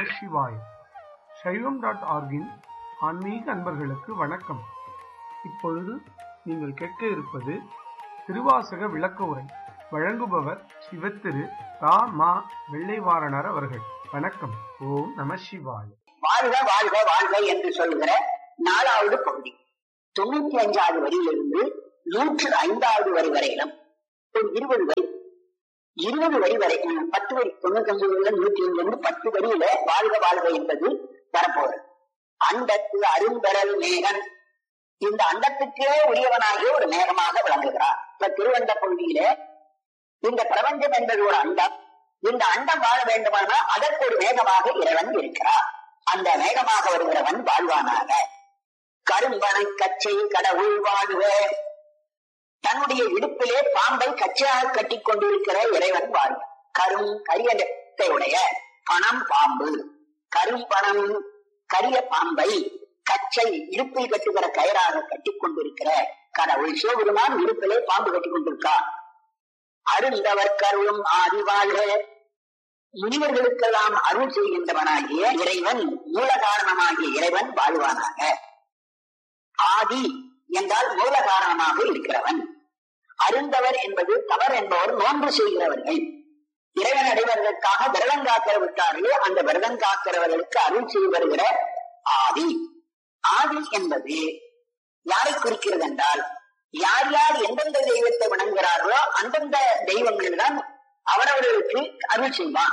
சிவாய் சைவம் டாட் ஆர்கின் ஆன்மீக அன்பர்களுக்கு வணக்கம் இப்பொழுது நீங்கள் கேட்க இருப்பது திருவாசக விளக்க உரை வழங்குபவர் சிவத்திரு ரா மா வெள்ளைவாரணர் அவர்கள் வணக்கம் ஓம் நம சிவாய் வாழ்க வாழ்க வாழ்க என்று சொல்கிற நாலாவது பகுதி தொண்ணூத்தி அஞ்சாவது வரியிலிருந்து நூற்று ஐந்தாவது வரி வரையிலும் ஒரு இருபது வரி இருபது வரி வரை உம், பத்து வரி தொண்ணூத்தி அஞ்சு வரியில நூத்தி அஞ்சுல இருந்து பத்து வரியில வாழ்க வாழ்க என்பது வரப்போகுது அண்டத்து அரும்பெறல் மேகன் இந்த அண்டத்துக்கே உரியவனாகிய ஒரு மேகமாக விளங்குகிறார் இப்ப திருவண்ட பகுதியில இந்த பிரபஞ்சம் என்பது ஒரு அண்டம் இந்த அண்டம் வாழ வேண்டுமானால் அதற்கு ஒரு மேகமாக இறைவன் இருக்கிறார் அந்த மேகமாக வருகிறவன் வாழ்வானாக கரும்பனை கச்சை கடவுள் வாழ்க தன்னுடைய இடுப்பிலே பாம்பை கச்சையாக கட்டிக் கொண்டிருக்கிற இறைவன் வாழ்க கரும் கரிய நிறத்தையுடைய பணம் பாம்பு கரும்பணம் கரிய பாம்பை கச்சை இடுப்பில் கட்டுகிற கயிறாக கட்டிக் கொண்டிருக்கிற கடவுள் சிவபெருமான் இடுப்பிலே பாம்பு கட்டிக் கொண்டிருக்கார் அருந்தவர் கருளும் ஆதி வாழ்க முனிவர்களுக்கெல்லாம் அருள் செய்கின்றவனாகிய இறைவன் மூல காரணமாகிய இறைவன் வாழ்வானாக ஆதி என்றால் மூல காரணமாக இருக்கிறவன் அருந்தவர் என்பது தவர் என்பவர் நோன்பு செய்கிறவர்கள் இறைவன் அடைவதற்காக விரதம் காக்கிறவர்களே அந்த விரதம் காக்கிறவர்களுக்கு அருள் செய்து வருகிற ஆதி ஆதி என்பது யாரை குறிக்கிறது என்றால் யார் யார் எந்தெந்த தெய்வத்தை வணங்குகிறார்களோ அந்தந்த தெய்வங்கள் தான் அவரவர்களுக்கு அருள் செய்வான்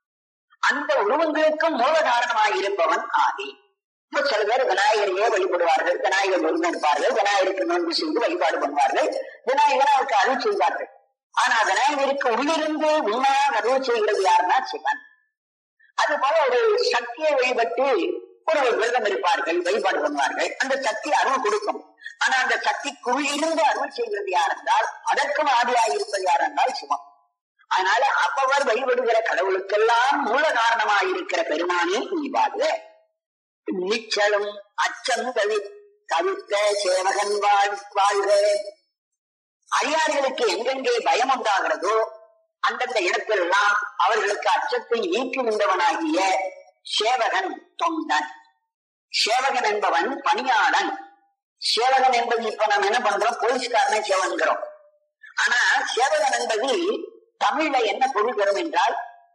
அந்த உருவங்களுக்கும் மூல காரணமாக இருப்பவன் ஆதி இப்ப சில பேர் விநாயகரையே வழிபடுவார்கள் விநாயகர் விருந்தம் இருப்பார்கள் விநாயகருக்கு நோன்பு செய்து வழிபாடு பண்ணுவார்கள் விநாயகர் அவருக்கு அருள் செய்வார்கள் ஆனா விநாயகருக்கு உள்ளிருந்து உண்மையாக அருள் செய்கிறது யாருன்னா சிவன் அது போல ஒரு சக்தியை வழிபட்டு ஒரு விரதம் இருப்பார்கள் வழிபாடு பண்ணுவார்கள் அந்த சக்தி அருள் கொடுக்கும் ஆனா அந்த சக்திக்குள் இருந்து அருள் செய்கிறது யார் என்றால் அதற்கும் ஆதியாக இருப்பது யார் என்றால் சிவன் அதனால அப்பவர் வழிபடுகிற கடவுளுக்கெல்லாம் மூல காரணமாக இருக்கிற பெருமானே நீ வாழ்க நீச்சலும் அச்சம் தவி தவிர்த்த சேவகன் வாழ் வாழ்க அடியார்களுக்கு எங்கெங்கே பயம் உண்டாகிறதோ அந்தந்த இடத்திலெல்லாம் அவர்களுக்கு அச்சத்தை நீக்குகின்றவனாகிய சேவகன் தொண்டன் சேவகன் என்பவன் பணியாளன் சேவகன் என்பது இப்ப நம்ம என்ன பண்றோம் போலீஸ்காரனை சேவன்கிறோம் ஆனா சேவகன் என்பது தமிழ்ல என்ன பொருள் தரும் என்றால்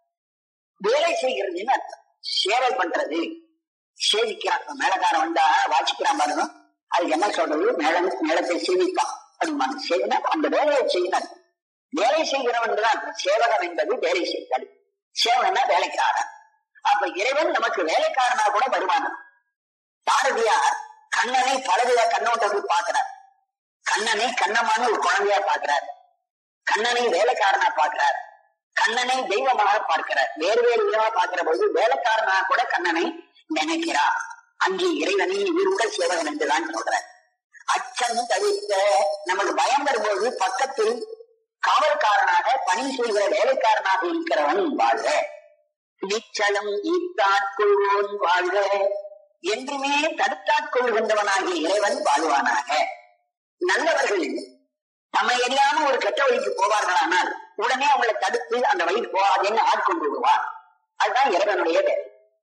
வேலை செய்கிறதுன்னு அர்த்தம் சேவை பண்றது சேவிக்கிறான் இப்ப மேலக்காரன் வந்தா வாசிக்கிறான் பாருங்க அதுக்கு என்ன சொல்றது மேளம் மேளத்தை சேவிப்பான் அப்படிம்பாங்க செய்யணும் அந்த வேலையை செய்யணும் வேலை செய்கிறவன் தான் சேவகன் என்பது வேலை செய்தல் சேவகன்னா வேலைக்காரன் அப்ப இறைவன் நமக்கு வேலைக்காரனா கூட வருவான் பாரதியார் கண்ணனை பலவித கண்ணோட்டத்தில் பார்க்கிறார் கண்ணனை கண்ணமான ஒரு குழந்தையா பார்க்கிறார் கண்ணனை வேலைக்காரனா பார்க்கிறார் கண்ணனை தெய்வமாக பார்க்கிறார் வேறு வேறு விதமா பார்க்கிற போது வேலைக்காரனா கூட கண்ணனை நினைக்கிறார் அங்கே இறைவனை இவருடன் சேவகன் என்றுதான் சொல்றார் அச்சம் தவிர்த்த நமக்கு பயம் வரும்போது பக்கத்தில் காவல்காரனாக பணி செய்கிற வேலைக்காரனாக இருக்கிறவன் வாழ்க நிச்சலம் ஈத்தாட்கொள்வோன் வாழ்க என்றுமே தடுத்தாட்கொள்கின்றவனாகிய இறைவன் வாழ்வானாக நல்லவர்கள் தம்மை அறியாம ஒரு கெட்ட வழிக்கு போவார்களானால் உடனே அவங்களை தடுத்து அந்த வழிக்கு போகாதேன்னு ஆட்கொண்டு விடுவார் அதுதான் இறைவனுடைய வேலை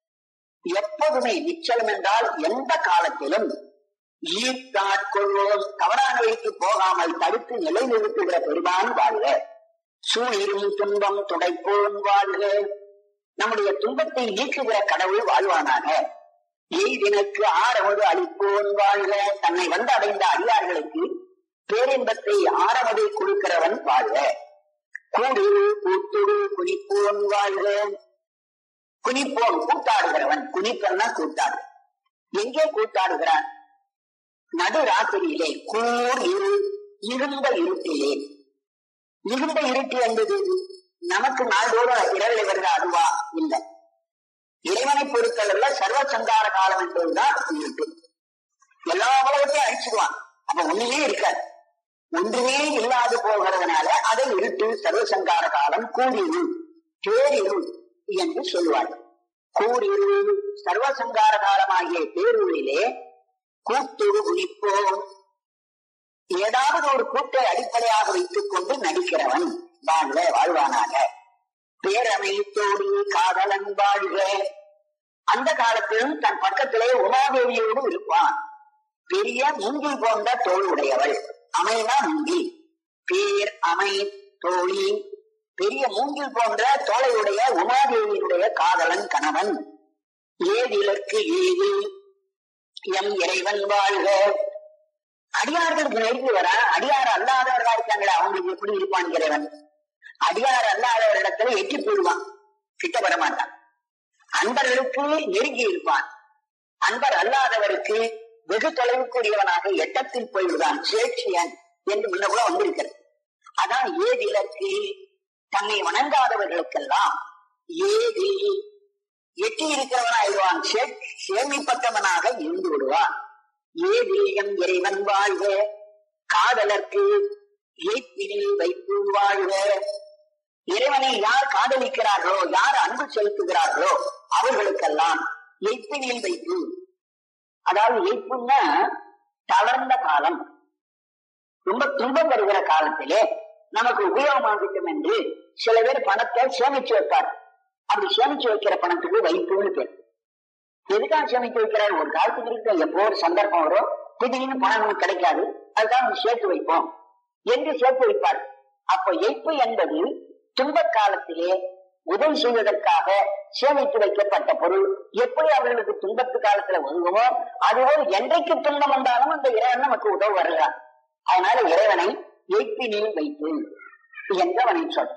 எப்போதுமே நிச்சலம் என்றால் எந்த காலத்திலும் ஈர்த்தாட்கொள்வோம் தவறான வழிக்கு போகாமல் தடுத்து நிலைநிறுத்துகிற பெருமான் வாழ்க சூழிரும் துன்பம் துடைப்போம் வாழ்க நம்முடைய துன்பத்தை நீக்குகிற கடவுள் வாழ்வானாக எய்தினுக்கு ஆரவது அளிப்போன் வாழ்க தன்னை வந்து அடைந்த அடியார்களுக்கு பேரின்பத்தை ஆரவதை கொடுக்கிறவன் வாழ்க கூடிரு கூத்துரு குனிப்போன் வாழ்க குனிப்போன் கூத்தாடுகிறவன் குனிப்பன்னா கூத்தாடு எங்கே கூத்தாடுகிறான் நடு ராத்திரியிலே கூர் இரு இருந்த இருட்டிலே இருந்த இருட்டு என்பது நமக்கு நாள்தோறும் இரவில் வருகிற அதுவா இல்லை இறைவனை பொறுத்தளவுல சர்வ சங்கார காலம் என்பதுதான் இருட்டு எல்லா உலகத்தையும் அழிச்சிடுவான் அப்ப ஒண்ணுமே இருக்காது ஒன்றுமே இல்லாது போகிறதுனால அதை இருட்டு சர்வசங்கார காலம் கூறிரு பேரிருள் என்று சொல்வார்கள் கூறிரு சர்வசங்கார காலமாகிய பேருளிலே கூத்துரு குளிப்போம் ஏதாவது ஒரு கூட்டை அடிப்படையாக வைத்துக் கொண்டு நடிக்கிறவன் வாழ்க வாழ்வானாக பேரமைத்தோடு காதலன் வாழ்க அந்த காலத்திலும் தன் பக்கத்திலே உமாதேவியோடு இருப்பான் பெரிய மூங்கில் போன்ற தோல் உடையவள் அமைனா மூங்கில் பேர் அமை தோழி பெரிய மூங்கில் போன்ற தோளையுடைய உமாதேவியினுடைய காதலன் கணவன் ஏதிலற்கு ஏது எம் இறைவன் வாழ்க அடியார்களுக்கு நெருங்கி வர அடியார் அல்லாதவர்களா இருக்காங்களே அவங்களுக்கு எப்படி இருப்பான் இறைவன் அடியார் அல்லாதவரிடத்துல எட்டி போடுவான் கிட்ட வர மாட்டான் அன்பர்களுக்கு நெருங்கி இருப்பான் அன்பர் அல்லாதவருக்கு வெகு தொலைவுக்குரியவனாக எட்டத்தில் போய்விடுவான் சேட்சியன் என்று முன்ன கூட வந்திருக்கிறது அதான் ஏதிலற்கு தன்னை வணங்காதவர்களுக்கெல்லாம் ஏதி எட்டி இருக்கிறவனாயிடுவான் சேமிப்பட்டவனாக இருந்து விடுவான் ஏதிலியம் இறைவன் வாழ்க காதலர்க்கு ஏப்பினில் வைத்து வாழ்க இறைவனை யார் காதலிக்கிறார்களோ யார் அன்பு செலுத்துகிறார்களோ அவர்களுக்கெல்லாம் எய்ப்பினில் வைப்பு அதாவது எய்ப்புன்னா தளர்ந்த காலம் ரொம்ப துன்பம் வருகிற காலத்திலே நமக்கு உபயோகமாகட்டும் என்று சில பேர் பணத்தை சேமிச்சு வைப்பார் அப்படி சேமிச்சு வைக்கிற பணத்துக்கு வைப்புன்னு பேர் எதுக்காக சேமிச்சு வைக்கிறார் ஒரு காலத்துக்கு இருக்க எப்போ ஒரு சந்தர்ப்பம் வரும் திடீர்னு பணம் நமக்கு கிடைக்காது அதுக்காக நம்ம சேர்த்து வைப்போம் என்று சேர்த்து வைப்பார் அப்ப எய்ப்பு என்பது துன்ப காலத்திலே உதவி செய்வதற்காக சேமித்து வைக்கப்பட்ட பொருள் எப்படி அவர்களுக்கு துன்பத்து காலத்துல உதவுமோ அதுபோல் என்றைக்கு துன்பம் வந்தாலும் அந்த இறைவன் நமக்கு உதவ வருகிறான் அதனால இறைவனை எய்ப்பினில் வைப்பு என்று அவனை சொல்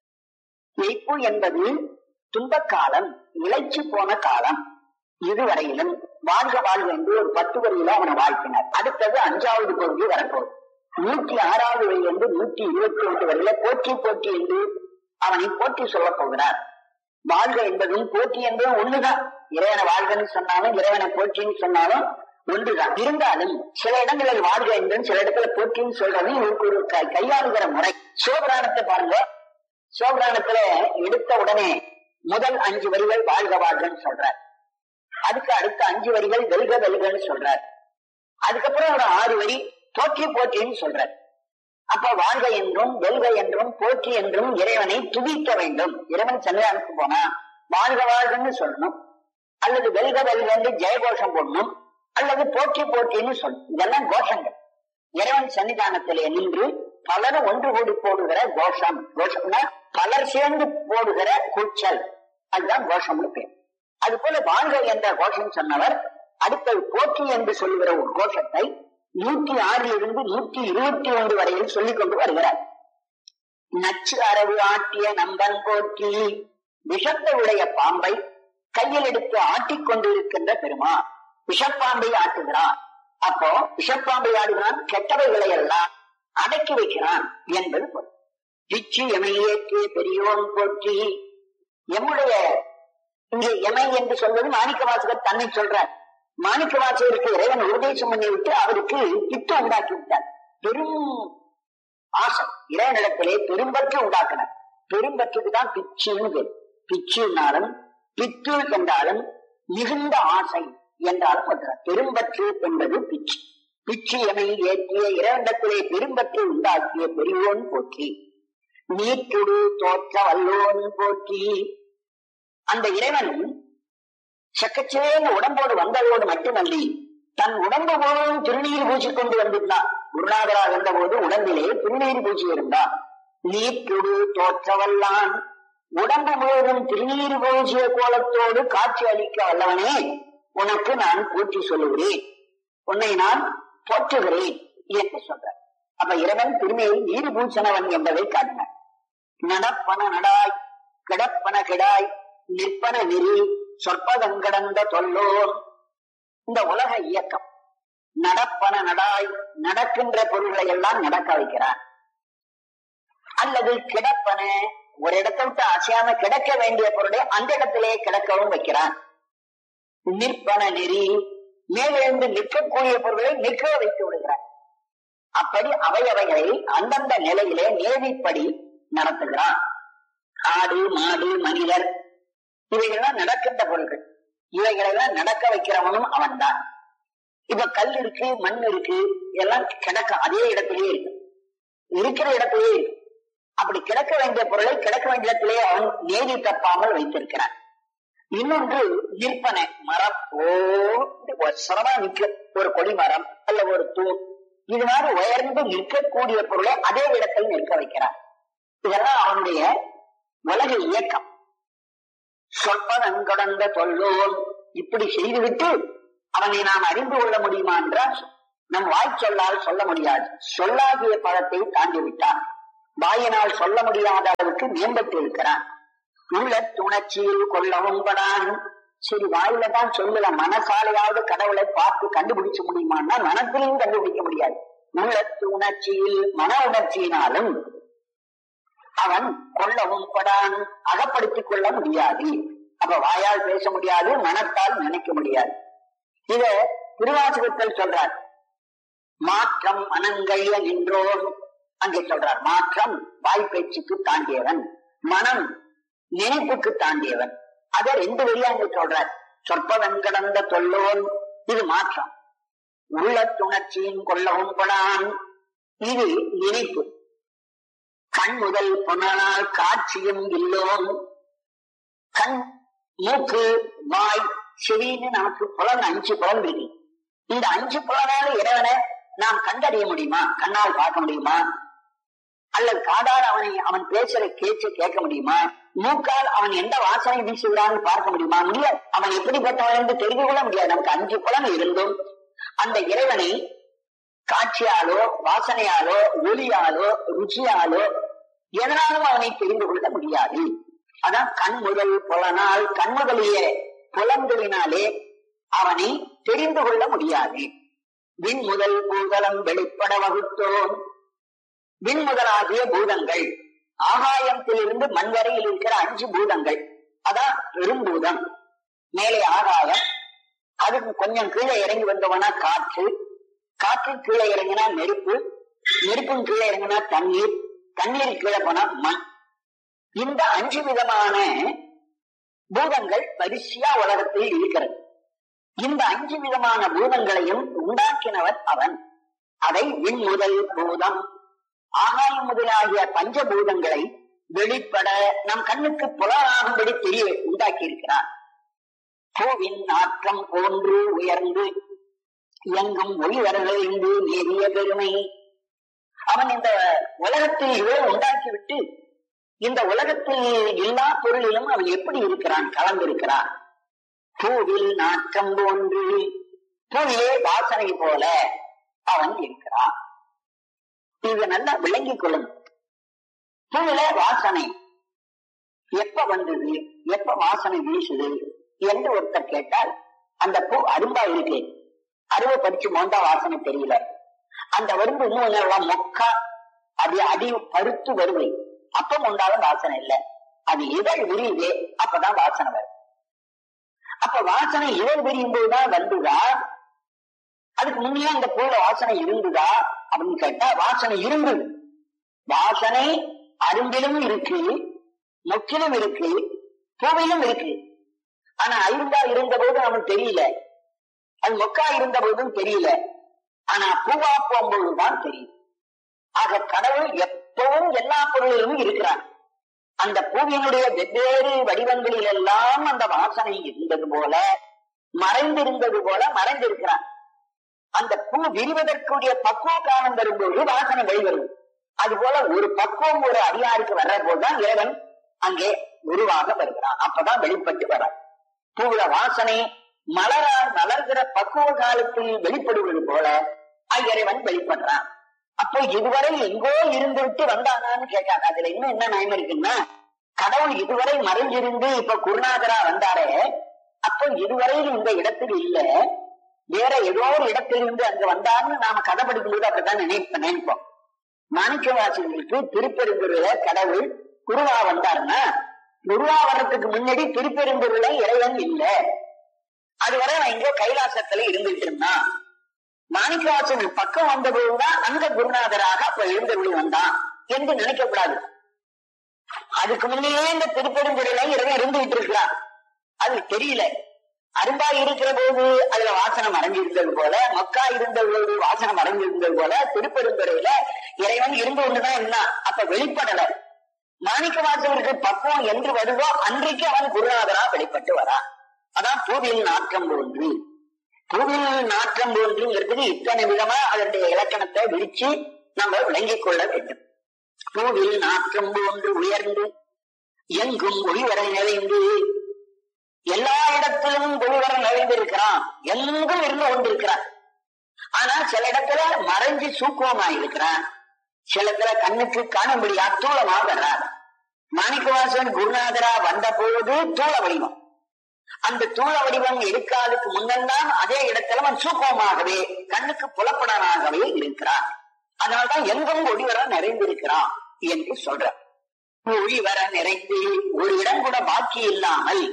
எய்ப்பு என்பது துன்ப காலம் இழைச்சு போன காலம் இதுவரையிலும் வாழ்க வாழ்க என்று ஒரு பத்து வரியில அவனை வாழ்த்தினார் அடுத்தது அஞ்சாவது பகுதி வரப்போகுது நூற்றி ஆறாவது வரியிலிருந்து நூற்றி இருபத்தி ஒன்று வரையில போற்றி போற்றி என்று அவனை போற்றி சொல்ல போகிறார் வாழ்க என்பதும் போற்றி என்பதும் ஒண்ணுதான் இறைவனை வாழ்கன்னு சொன்னாலும் இறைவனை போற்றின்னு சொன்னாலும் ஒன்றுதான் இருந்தாலும் சில இடங்களில் வாழ்க என்றும் சில இடத்துல போற்றின்னு சொல்றதும் இவருக்கு ஒரு கையாளுகிற முறை சிவபுராணத்தை பாருங்க சிவபுராணத்துல எடுத்த உடனே முதல் அஞ்சு வரிகள் வாழ்க வாழ்கன்னு சொல்றார் அதுக்கு அடுத்த அஞ்சு வரிகள் வெல்க வெல்கன்னு சொல்றார் அதுக்கப்புறம் ஒரு ஆறு வரி போற்றி போற்றின்னு சொல்றார் அப்ப வாழ்க என்றும் வெல்க என்றும் போற்றி என்றும் இறைவனை துதிக்க வேண்டும் இறைவன் சன்னிதானத்துக்கு போனா வாழ்க வாழ்கன்னு சொல்லணும் அல்லது வெல்க வெல்க என்று ஜெயகோஷம் போடணும் அல்லது போற்றி போற்றின்னு சொல்லணும் இதெல்லாம் கோஷங்கள் இறைவன் சன்னிதானத்திலே நின்று பலரும் ஒன்று கூடி போடுகிற கோஷம் கோஷம்னா பலர் சேர்ந்து போடுகிற கூச்சல் அதுதான் கோஷம்னு பேர் அது போல வாழ்க என்ற கோஷம் சொன்னவர் அடுத்தது போற்றி என்று சொல்லுகிற ஒரு கோஷத்தை நூற்றி ஆறில் இருந்து நூற்றி இருபத்தி ஒன்று வரையில் சொல்லிக் கொண்டு வருகிறார் நச்சு அரவு ஆட்டிய நம்பன் போற்றி விஷத்தை உடைய பாம்பை கையில் எடுத்து ஆட்டிக் கொண்டிருக்கின்ற பெருமா விஷப்பாம்பை ஆட்டுகிறான் அப்போ விஷப்பாம்பை ஆடுகிறான் கெட்டவைகளை எல்லாம் அடக்கி வைக்கிறான் என்பது பொருள் பிச்சு எமையேற்றிய பெரியோன் போற்றி எம்முடைய இங்கே எமை என்று சொல்வது மாணிக்க வாசகர் தன்னை சொல்றார் மாணிக்க வாசகருக்கு இறைவன் உபதேசம் பண்ணி விட்டு அவருக்கு பித்து உண்டாக்கி விட்டார் பெரும் ஆசை இறைவனிடத்திலே பெரும்பற்று உண்டாக்கினார் பெரும்பற்றுக்கு தான் பிச்சுன்னு பேர் பிச்சுனாலும் பித்து என்றாலும் மிகுந்த ஆசை என்றாலும் சொல்றார் பெரும்பற்று என்பது பிச்சு பிச்சு எமை ஏற்றிய இறைவனிடத்திலே பெரும்பற்று உண்டாக்கிய பெரியோன் போற்றி நீட்டுடு தோற்ற வல்லோன் போற்றி அந்த இறைவன் சக்கச்சேன உடம்போடு வந்ததோடு மட்டுமல்லி தன் உடம்பு முழுவதும் திருநீர் பூசி கொண்டு வந்திருந்தான் குருநாதராக இருந்த போது உடம்பிலே திருநீர் பூசி இருந்தான் நீட்டுடு தோற்றவல்லான் உடம்பு முழுவதும் திருநீர் பூசிய கோலத்தோடு காட்சி அளிக்க வல்லவனே உனக்கு நான் பூச்சி சொல்லுகிறேன் உன்னை நான் போற்றுகிறேன் என்று சொல்றேன் அப்ப இறைவன் திருமையில் நீர் பூசனவன் என்பதை காட்டினார் நடப்பன நடாய் கிடப்பன கிடாய் நிற்பன நெறி சொற்பதங்கடந்த தொல்லோர் இந்த உலக இயக்கம் நடப்பன நடாய் நடக்கின்ற பொருள்களை எல்லாம் நடக்க வைக்கிறார் அல்லது கிடப்பன ஒரு இடத்தை விட்டு அசையாம கிடக்க வேண்டிய பொருளை அந்த இடத்திலே கிடக்கவும் வைக்கிறான் நிற்பன நெறி மேலிருந்து நிற்கக்கூடிய பொருள்களை நிற்க வைத்து விடுகிறார் அப்படி அவையவைகளை அந்தந்த நிலையிலே நேவிப்படி நடத்துகிறான் ஆடு மாடு மனிதர் இவைகள்லாம் நடக்கின்ற பொருள்கள் இவைகளெல்லாம் நடக்க வைக்கிறவனும் அவன்தான் இப்ப கல் இருக்கு மண் இருக்கு இதெல்லாம் கிடக்க அதே இடத்திலேயே இருக்கு இருக்கிற இடத்திலேயே இருக்கு அப்படி கிடக்க வேண்டிய பொருளை கிடக்க வேண்டிய இடத்திலே அவன் நேரி தப்பாமல் வைத்திருக்கிறான் இன்னொன்று நிற்பனை மரம் ஓ சிரமா நிக்க ஒரு கொடி மரம் அல்ல ஒரு தூண் இது மாதிரி உயர்ந்து நிற்கக்கூடிய பொருளை அதே இடத்தில் நிற்க வைக்கிறார் இதெல்லாம் அவனுடைய உலக இயக்கம் சொற்பதங்கடந்த தொல்லோன் இப்படி செய்துவிட்டு அவனை நாம் அறிந்து கொள்ள முடியுமா என்றால் நம் வாய் சொல்லால் சொல்ல முடியாது சொல்லாகிய பதத்தை தாண்டி விட்டான் வாயினால் சொல்ல முடியாத அளவுக்கு மேம்பட்டு இருக்கிறான் உள்ள துணர்ச்சியில் கொள்ளவும் படான் சரி வாயில தான் சொல்லல மனசாலையாவது கடவுளை பார்த்து கண்டுபிடிச்ச முடியுமான்னா மனத்திலையும் கண்டுபிடிக்க முடியாது உள்ளத்து உணர்ச்சியில் மன உணர்ச்சியினாலும் அவன் கொள்ளவும் படான் அகப்படுத்திக் கொள்ள முடியாது அப்ப வாயால் பேச முடியாது மனத்தால் நினைக்க முடியாது இத திருவாசகத்தில் சொல்றார் மாற்றம் அனங்கைய நின்றோம் அங்கே சொல்றார் மாற்றம் வாய்ப்பேச்சுக்கு தாண்டியவன் மனம் நினைப்புக்கு தாண்டியவன் அதை ரெண்டு வழியா அங்க சொல்றார் சொற்பவன் கடந்த தொல்லோன் இது மாற்றம் உள்ள துணர்ச்சியின் கொள்ளவும் படான் இது நினைப்பு கண் முதல் புனனால் காட்சியும் இல்லோம் கண் மூக்கு வாய் செவின்னு நமக்கு புலன் அஞ்சு புலன் இருக்கு இந்த அஞ்சு புலனால இறைவனை நாம் கண்டறிய முடியுமா கண்ணால் பார்க்க முடியுமா அல்லது காதால் அவனை அவன் பேசுற கேட்ச கேட்க முடியுமா மூக்கால் அவன் எந்த வாசனை வீசுகிறான்னு பார்க்க முடியுமா முடியாது அவன் எப்படிப்பட்டவன் என்று தெரிந்து கொள்ள முடியாது நமக்கு அஞ்சு புலன் இருந்தும் அந்த இறைவனை காட்சியாலோ வாசனையாலோ ஒலியாலோ ருச்சியாலோ எதனாலும் அவனை தெரிந்து கொள்ள முடியாது அதான் கண் முதல் புலனால் கண் முதலிய புலன்களினாலே அவனை தெரிந்து கொள்ள முடியாது விண் முதல் பூதலம் வெளிப்பட வகுத்தோம் விண் முதலாகிய பூதங்கள் ஆகாயத்திலிருந்து மண் வரையில் இருக்கிற அஞ்சு பூதங்கள் அதான் பெரும்பூதம் மேலே ஆகாயம் அதுக்கு கொஞ்சம் கீழே இறங்கி வந்தவனா காற்று காற்று கீழே இறங்கினா நெருப்பு நெருப்பும் கீழே இறங்கினா தண்ணீர் தண்ணீர் கீழே போனா மண் இந்த அஞ்சு விதமான பூதங்கள் வரிசையா உலகத்தில் இருக்கிறது இந்த அஞ்சு விதமான பூதங்களையும் உண்டாக்கினவர் அவன் அதை விண் முதல் பூதம் ஆகாயம் முதலாகிய பஞ்சபூதங்களை வெளிப்பட நம் கண்ணுக்கு புலனாகும்படி தெரிய உண்டாக்கி இருக்கிறார் பூவின் நாற்றம் போன்று உயர்ந்து இயங்கும் ஒளிவரலிருந்து நேரிய பெருமை அவன் இந்த உலகத்தில் இவ்வளோ உண்டாக்கிவிட்டு இந்த உலகத்தில் எல்லா பொருளிலும் அவன் எப்படி இருக்கிறான் கலந்திருக்கிறான் பூவில் நாற்றம் போன்று பூவிலே வாசனை போல அவன் இருக்கிறான் இது நல்லா விளங்கிக் கொள்ளும் பூவில வாசனை எப்ப வந்தது எப்ப வாசனை வீசுது என்று ஒருத்தர் கேட்டால் அந்த பூ அரும்பா இருக்கு அருவை படிச்சு மோந்தா வாசனை தெரியல அந்த வரும்பு இன்னும் கொஞ்சம் மொக்கா அது அடி பருத்து வருவை அப்ப உண்டாலும் வாசனை இல்லை அது இதழ் விரியுதே அப்பதான் வாசனை வரும் அப்ப வாசனை இதழ் விரியும் போதுதான் வந்துதா அதுக்கு முன்னே அந்த பூல வாசனை இருந்துதா அப்படின்னு கேட்டா வாசனை இருந்தது வாசனை அரும்பிலும் இருக்கு மொக்கிலும் இருக்கு பூவிலும் இருக்கு ஆனா அரும்பா இருந்த போது அவனுக்கு தெரியல அது மொக்கா இருந்த போதும் தெரியல ஆனா பூவா போகும்போதுதான் தெரியும் ஆக கடவுள் எப்பவும் எல்லா பொருளிலும் இருக்கிறார் அந்த பூவினுடைய வெவ்வேறு வடிவங்களில் எல்லாம் அந்த வாசனை இருந்தது போல மறைந்திருந்தது போல மறைந்திருக்கிறான் அந்த பூ விரிவதற்குரிய பக்குவ காலம் வரும்போது வாசனை வெளிவரும் அது போல ஒரு பக்குவம் ஒரு அடியாருக்கு வர்ற போதுதான் இறைவன் அங்கே உருவாக வருகிறான் அப்பதான் வெளிப்பட்டு வரான் பூவுல வாசனை மலரால் மலர்கிற பக்குவ காலத்தில் வெளிப்படுவது போல இறைவன் வெளிப்படுறான் அப்போ இதுவரை எங்கோ இருந்து விட்டு வந்தானான்னு கேட்காங்க அதுல இன்னும் என்ன நயம் இருக்குன்னா கடவுள் இதுவரை மறைஞ்சிருந்து இப்ப குருநாதரா வந்தாரே அப்போ இதுவரை இந்த இடத்தில் இல்ல வேற ஏதோ ஒரு இடத்திலிருந்து அங்க வந்தார்னு நாம கதை படிக்கும்போது அப்படித்தான் நினைப்ப நினைப்போம் மாணிக்கவாசிகளுக்கு திருப்பெருந்துருல கடவுள் குருவா வந்தாருன்னா குருவா வர்றதுக்கு முன்னாடி திருப்பெருந்துருல இறைவன் இல்ல அதுவரை அவன் எங்கோ கைலாசத்துல இருந்துட்டு இருந்தான் மாணிக்கவாசன் பக்கம் வந்த போதுதான் அங்க குருநாதராக அப்ப எழுந்தருளி வந்தான் என்று நினைக்க கூடாது அதுக்கு முன்னே இந்த திருப்பெருந்துறையில இறைவன் இருந்துகிட்டு இருக்கிறான் அது தெரியல அரும்பா இருக்கிற போது அதுல வாசனை மறைஞ்சிருந்தது போல மக்கா இருந்த போது வாசனை மறைஞ்சிருந்தது போல திருப்பெருந்துறையில இறைவன் இருந்து கொண்டுதான் இருந்தான் அப்ப வெளிப்படல மாணிக்க வாசகருக்கு பக்குவம் என்று வருதோ அன்றைக்கு அவன் குருநாதரா வெளிப்பட்டு வரான் அதான் பூவில் நாற்றம் போன்று பூவில் நாற்றம் போன்றுங்கிறதுக்கு இத்தனை விதமா அதனுடைய இலக்கணத்தை விரிச்சு நம்ம விளங்கிக் கொள்ள வேண்டும் பூவில் நாற்றம் போன்று உயர்ந்து எங்கும் ஒளிவர நிறைந்து எல்லா இடத்திலும் ஒளிவர நிறைந்திருக்கிறான் எங்கும் இருந்து கொண்டிருக்கிறான் ஆனா சில இடத்துல மறைஞ்சு சூக்குவமா இருக்கிறான் சில இடத்துல கண்ணுக்கு காணும்படி அத்தூளமா வர்றார் மாணிக்கவாசன் குருநாதரா வந்த பொழுது தூள வடிவம் அந்த தூள வடிவம் எடுக்காதுக்கு முன்னெல்லாம் அதே இடத்துல அவன் சூக்குவமாகவே கண்ணுக்கு புலப்படனாகவே இருக்கிறான் அதனால்தான் எங்கும் ஒளிவர நிறைந்திருக்கிறான் என்று சொல்ற ஒளிவர நிறைந்து ஒரு இடம் கூட பாக்கி இல்லாமல்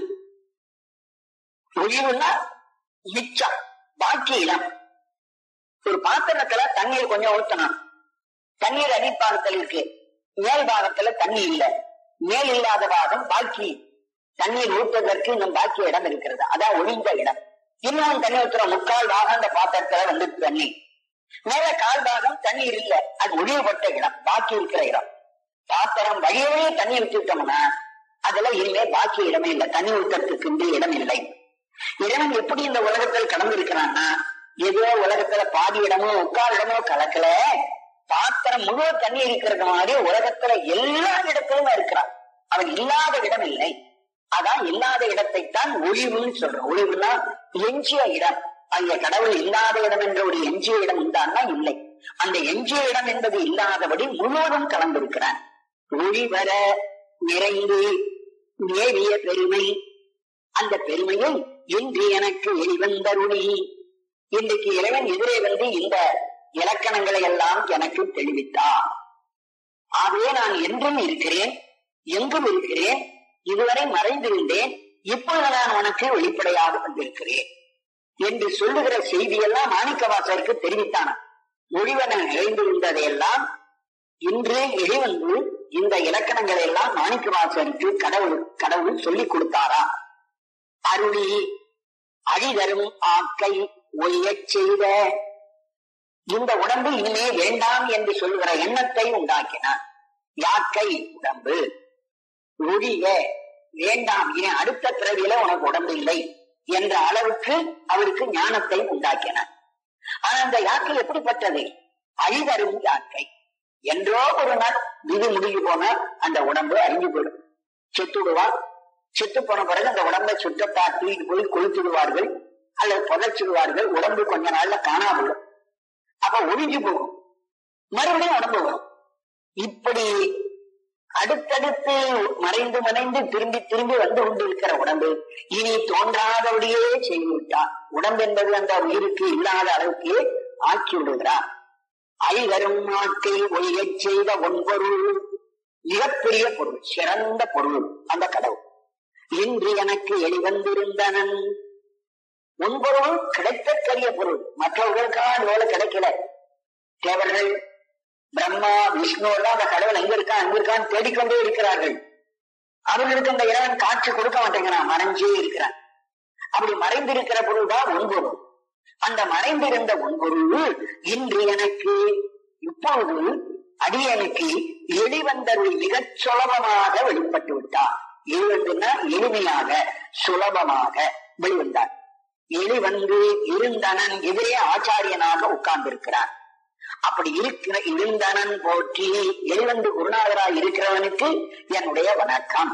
ஒளிவுன்னா மிச்சம் பாக்கி இடம் ஒரு பாத்திரத்துல தண்ணீர் கொஞ்சம் ஊத்தணும் தண்ணீர் அடிப்பாகத்தில் இருக்கு மேல் பாகத்துல தண்ணி இல்ல மேல் இல்லாத பாகம் பாக்கி தண்ணீர் ஊற்றுவதற்கு இன்னும் பாக்கி இடம் இருக்கிறது அதான் ஒழிந்த இடம் இன்னும் தண்ணி ஊத்துற முக்கால் பாகம் அந்த பாத்திரத்துல வந்து தண்ணி மேல கால் பாகம் தண்ணீர் இல்ல அது ஒழிவுபட்ட இடம் பாக்கி இருக்கிற இடம் பாத்திரம் வழியவே தண்ணி ஊற்றிட்டோம்னா அதுல இனிமே பாக்கி இடமே இல்லை தண்ணி ஊற்றத்துக்கு இன்று இடம் இல்லை இறைவன் எப்படி இந்த உலகத்தில் கடந்திருக்கிறான்னா ஏதோ உலகத்துல பாதி இடமோ முக்கால் இடமோ கலக்கல பாத்திரம் முழு தண்ணி இருக்கிறது மாதிரி உலகத்துல எல்லா இடத்திலும் இருக்கிறான் அவன் இல்லாத இடம் இல்லை அதான் இல்லாத இடத்தைத்தான் ஒளிவுன்னு சொல்றோம் ஒளிவுனா எஞ்சிய இடம் அங்க கடவுள் இல்லாத இடம் என்ற ஒரு எஞ்சிய இடம் உண்டான்னா இல்லை அந்த எஞ்சிய இடம் என்பது இல்லாதபடி முழுவதும் கலந்திருக்கிறான் ஒளிவர நிறைந்து நேவிய பெருமை அந்த பெருமையை இன்று எனக்கு வெளிவந்தருளி இன்றைக்கு இறைவன் எதிரே வந்து இந்த இலக்கணங்களை எல்லாம் எனக்கு தெளிவித்தார் ஆகவே நான் என்றும் இருக்கிறேன் எங்கும் இருக்கிறேன் இதுவரை மறைந்திருந்தேன் இப்பொழுது நான் உனக்கு வெளிப்படையாக வந்திருக்கிறேன் என்று சொல்லுகிற செய்தியெல்லாம் மாணிக்கவாசருக்கு தெரிவித்தான மொழிவன நிறைந்திருந்ததையெல்லாம் இன்று வெளிவந்து இந்த இலக்கணங்களை எல்லாம் மாணிக்கவாசருக்கு கடவுள் கடவுள் சொல்லிக் கொடுத்தாரா அருளி அழிதரும் ஆக்கை ஒய்யச் செய்த இந்த உடம்பு இனிமே வேண்டாம் என்று சொல்லுகிற எண்ணத்தை உண்டாக்கினார் யாக்கை உடம்பு ஒழிய வேண்டாம் இனி அடுத்த பிறவியில உனக்கு உடம்பு இல்லை என்ற அளவுக்கு அவருக்கு ஞானத்தை உண்டாக்கினார் ஆனா அந்த யாக்கை எப்படிப்பட்டது அழிதரும் யாக்கை என்றோ ஒரு நாள் விதி முடிஞ்சு போன அந்த உடம்பு அழிஞ்சு போயிடும் செத்துடுவான் செத்து போன பிறகு அந்த உடம்பை சுற்றத்தா தூக்கிட்டு போய் கொளுத்துடுவார்கள் அல்லது புதைச்சிடுவார்கள் உடம்பு கொஞ்ச நாள்ல காணாமல் அப்ப ஒழிஞ்சு போகும் மறுபடியும் உடம்பு வரும் இப்படி அடுத்தடுத்து மறைந்து மறைந்து திரும்பி திரும்பி வந்து கொண்டிருக்கிற உடம்பு இனி தோன்றாதபடியே செய்து விட்டார் உடம்பு என்பது அந்த உயிருக்கு இல்லாத அளவுக்கு ஆக்கி விடுகிறார் ஐவரும் நாட்டை ஒழியச் செய்த ஒன்பொருள் மிகப்பெரிய பொருள் சிறந்த பொருள் அந்த கடவுள் இன்று எனக்கு வெளிவந்திருந்தனன் உன்பொருள் கிடைக்கக்கூடிய பொருள் மற்றவர்களுக்கான வேலை கிடைக்கல தேவர்கள் பிரம்மா விஷ்ணு எல்லாம் அந்த கடவுள் எங்க இருக்கான் அங்க இருக்கான்னு தேடிக்கொண்டே இருக்கிறார்கள் அவர்களுக்கு அந்த இறைவன் காட்சி கொடுக்க மாட்டேங்கிறான் மறைஞ்சே இருக்கிறான் அப்படி மறைந்திருக்கிற பொருள் தான் உன்பொருள் அந்த மறைந்திருந்த உன்பொருள் இன்று எனக்கு இப்பொழுது அடியனுக்கு எளிவந்தருள் மிகச் சுலபமாக வெளிப்பட்டு விட்டார் எழுவந்துன்னா எளிமையாக சுலபமாக வெளிவந்தார் எளிவந்து இருந்தனன் எதிரே ஆச்சாரியனாக உட்கார்ந்திருக்கிறார் அப்படி இருக்கிற இருந்தனன் போற்றி எளிவந்து குருநாதராய் இருக்கிறவனுக்கு என்னுடைய வணக்கம்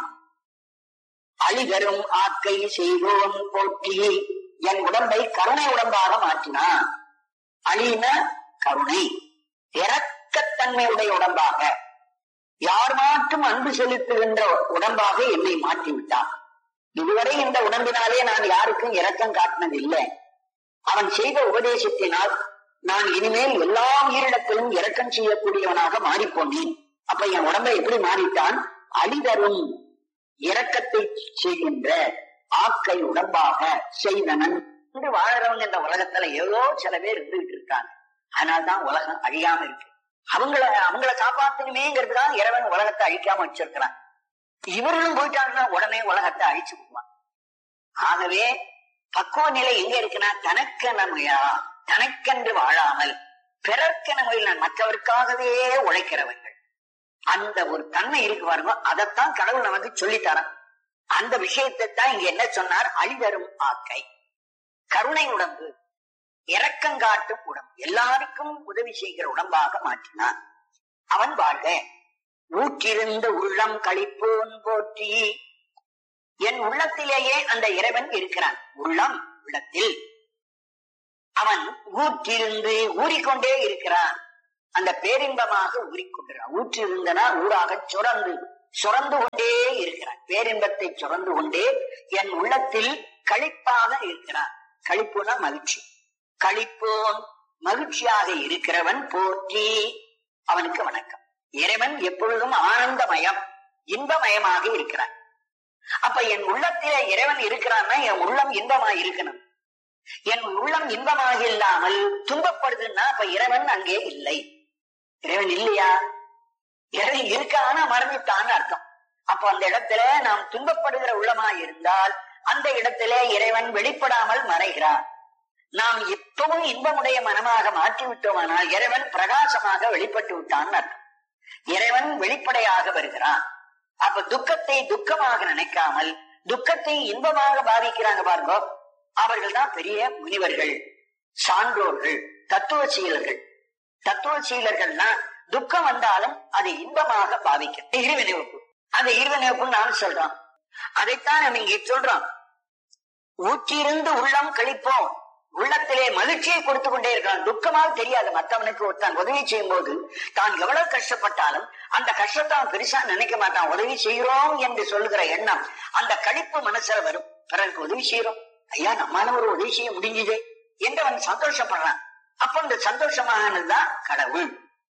அழிதரும் ஆக்கை செய்வோன் போற்றி என் உடம்பை கருணை உடம்பாக மாற்றினான் அழின கருணை இறக்கத்தன்மையுடைய உடம்பாக யார் மாற்றும் அன்பு செலுத்துகின்ற உடம்பாக என்னை மாற்றி விட்டான் இதுவரை இந்த உடம்பினாலே நான் யாருக்கும் இரக்கம் காட்டினதில்லை அவன் செய்த உபதேசத்தினால் நான் இனிமேல் எல்லா உயிரிடத்திலும் இரக்கம் செய்யக்கூடியவனாக மாறிப்போனேன் அப்ப என் உடம்பை எப்படி மாறிட்டான் அழிதரும் இரக்கத்தை செய்கின்ற ஆக்கை உடம்பாக செய்தனன் என்று வாழறவங்க இந்த உலகத்துல ஏதோ சில பேர் இருந்துகிட்டு இருக்காங்க அதனால்தான் உலகம் அழியாம இருக்கு அவங்கள அவங்கள காப்பாத்தணுமேங்கிறதுதான் இறைவன் உலகத்தை அழிக்காம வச்சிருக்கிறான் இவர்களும் போயிட்டாங்கன்னா உடனே உலகத்தை அழிச்சு விடுவான் ஆகவே பக்குவ நிலை எங்க இருக்குன்னா தனக்கென முயலா தனக்கென்று வாழாமல் பிறர்க்கென முயல் நான் மற்றவருக்காகவே உழைக்கிறவர்கள் அந்த ஒரு தன்மை இருக்கு பாருங்க அதைத்தான் கடவுள் நமக்கு சொல்லித்தரான் அந்த விஷயத்தை தான் இங்க என்ன சொன்னார் அழிதரும் ஆக்கை கருணை உடம்பு இரக்கங்காட்டும் உடம்பு எல்லாருக்கும் உதவி செய்கிற உடம்பாக மாற்றினான் அவன் வாழ்க ஊற்றிருந்த உள்ளம் கழிப்போன் போற்றி என் உள்ளத்திலேயே அந்த இறைவன் இருக்கிறான் உள்ளம் உள்ளத்தில் அவன் ஊற்றிருந்து ஊறிக்கொண்டே இருக்கிறான் அந்த பேரின்பமாக ஊறிக்கொண்டிருக்கிறான் ஊற்றிருந்தனா ஊராக சுரந்து சுரந்து கொண்டே இருக்கிறான் பேரின்பத்தை சுரந்து கொண்டே என் உள்ளத்தில் களிப்பாக இருக்கிறான் களிப்புனா மகிழ்ச்சி களிப்போன் மகிழ்ச்சியாக இருக்கிறவன் போற்றி அவனுக்கு வணக்கம் இறைவன் எப்பொழுதும் ஆனந்தமயம் இன்பமயமாக இருக்கிறான் அப்ப என் உள்ளத்திலே இறைவன் இருக்கிறான்னா என் உள்ளம் இன்பமா இருக்கணும் என் உள்ளம் இன்பமாக இல்லாமல் துன்பப்படுதுன்னா அப்ப இறைவன் அங்கே இல்லை இறைவன் இல்லையா இறைவன் இருக்கான மறந்துட்டான்னு அர்த்தம் அப்போ அந்த இடத்துல நாம் துன்பப்படுகிற உள்ளமா இருந்தால் அந்த இடத்திலே இறைவன் வெளிப்படாமல் மறைகிறான் நாம் எப்பவும் இன்பமுடைய மனமாக மாற்றி விட்டோமானால் இறைவன் பிரகாசமாக வெளிப்பட்டு விட்டான்னு அர்த்தம் இறைவன் வெளிப்படையாக வருகிறான் அப்ப துக்கத்தை துக்கமாக நினைக்காமல் துக்கத்தை இன்பமாக பாவிக்கிறாங்க பாருங்க அவர்கள் தான் பெரிய முனிவர்கள் சான்றோர்கள் தத்துவ சீலர்கள் தத்துவ சீலர்கள்னா துக்கம் வந்தாலும் அதை இன்பமாக பாவிக்க இருவினைவுப்பு அந்த இருவினைவுப்பு நான் சொல்றோம் அதைத்தான் நம்ம இங்கே சொல்றோம் ஊற்றிருந்து உள்ளம் கழிப்போம் உள்ளத்திலே மகிழ்ச்சியை கொடுத்து கொண்டே இருக்கான் துக்கமாக தெரியாது மற்றவனுக்கு ஒருத்தான் உதவி செய்யும் போது தான் எவ்வளவு கஷ்டப்பட்டாலும் அந்த கஷ்டத்தை அவன் பெருசா நினைக்க மாட்டான் உதவி செய்கிறோம் என்று சொல்லுகிற எண்ணம் அந்த கழிப்பு மனசுல வரும் பிறருக்கு உதவி செய்யறோம் ஐயா நம்மால ஒரு உதவி செய்ய முடிஞ்சதே என்று அவன் சந்தோஷப்படுறான் அப்ப இந்த சந்தோஷமானதுதான் கடவுள்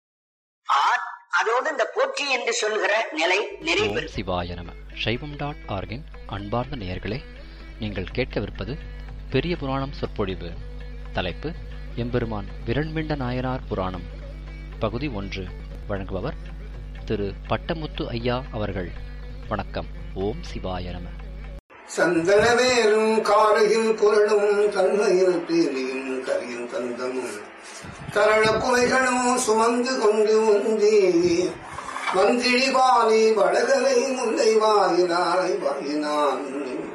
அதோடு இந்த போற்றி என்று சொல்கிற நிலை நிறைவு ஓம் சிவாய நம சைவம் டாட் ஆர்கின் அன்பார்ந்த நேயர்களே நீங்கள் கேட்கவிருப்பது பெரிய புராணம் சொற்பொழிவு தலைப்பு எம்பெருமான் விரண்மிண்ட நாயனார் புராணம் பகுதி ஒன்று வழங்குபவர் திரு பட்டமுத்து ஐயா அவர்கள் வணக்கம் ஓம் சிவாய நம சந்தனவேரும் காரையில் குரலும் தன்மையில் பேரியும் கரியும் தந்தமும் தரள குமைகளும் சுமந்து கொண்டு உந்தி வந்திழிவாணி வடகரை முல்லை வாயினாய் வாயினான்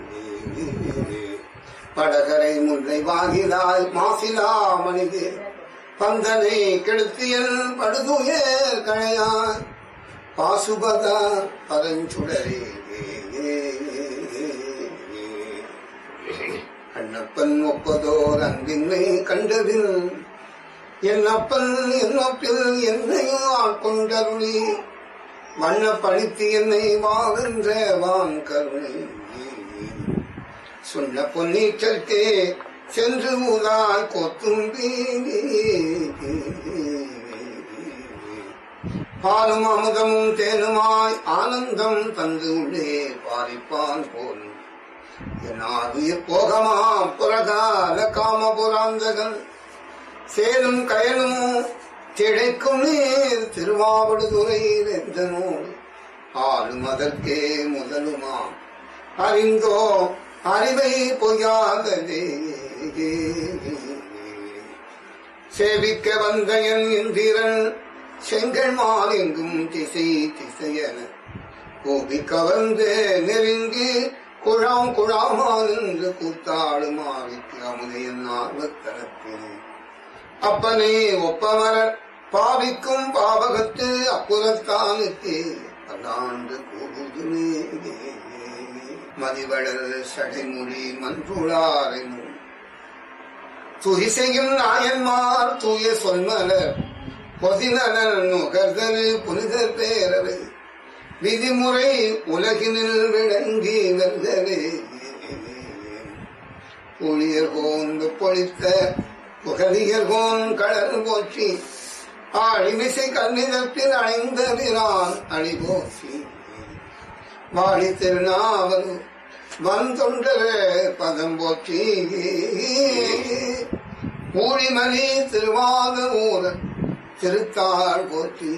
வடகரை முல்லை வாயிலாய் மாசிலா மனிதே பந்தனை கெடுத்தியல் படுதுயர் கழையாய் பாசுபதா பரஞ்சுடரே கண்ணப்பன் ஒப்பதோர் அன்பின்மை கண்டதில் என் அப்பன் என்னப்பில் என்னையும் ஆட்கொண்டருளி வண்ண பழித்து என்னை வாவென்ற வான் கருணை சொன்ன பொன்னீச்சற்கே சென்று ஊதாய் கொத்தும்பி பாலும் அமுதமும் தேனுமாய் ஆனந்தம் தந்து உள்ளே பாரிப்பான் போல் என்னாது போகமா புறகால காம புராந்தகன் சேலும் கயலும் திளைக்கும் நீர் திருவாவடுதுறை எந்த நூல் ஆளும் அதற்கே முதலுமா அறிந்தோ அறிவை பொய்யாததே சேவிக்க வந்த என் இந்திரன் செங்கல் மாலெங்கும் திசை திசையன கோபி கவர்ந்து நெருங்கி குழாம் குழாமா நின்று கூத்தாடுமாவிக்கு அமுதையன் ஆர்வத்தனத்தினே அப்பனே ஒப்பமரர் பாவிக்கும் பாவகத்து அப்புறத்தானுக்கு பல்லாண்டு கூடுதுமே மதிவளர் சடைமொழி மன்றுளாரின் துகிசையும் நாயன்மார் தூய சொல்மலர் பொதிநலன் நுகர்தல் புனிதர் பேரவை விதிமுறை உலகினில் விளங்கி வெல்கவே புளியர் கோந்து பொழித்த புகழியர் கோன் கடல் போற்றி ஆழிமிசை கண்ணிதப்பில் அணைந்த பிரான் அழிபோற்றி வாழி திருநாவல் வந்தொண்டர பதம் போற்றி ஊழிமணி திருவாத ஊர திருத்தாள் போற்றி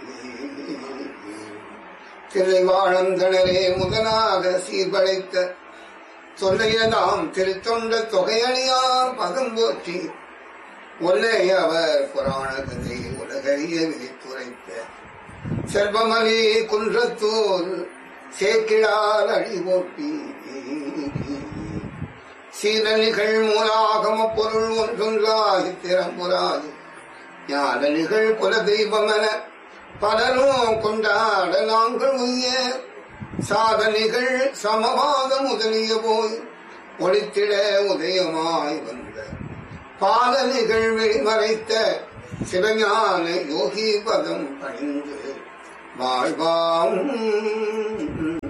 திரைவாழந்தனரே முதலாக சீர்படைத்த சொல்லையதாம் திருத்தொண்ட தொகையணியார் பதம் போற்றி ஒல்லை அவர் புராண கதை உலகறிய விதித்துரைத்த செல்வமலி குன்றத்தூர் சேக்கிழார் அழிவோட்டி சீரணிகள் மூலாகம பொருள் ஒன்றொன்றாகி திறம்புராது ஞான நிகழ் குல தெய்வமென பலரும் கொண்டாட நாங்கள் உய்ய சாதனைகள் சமவாத முதலிய போய் ஒளித்திட உதயமாய் வந்த பாலனிகள் வெளிமறைத்த சிவஞான யோகி பதம் பணிந்து வாழ்வாம்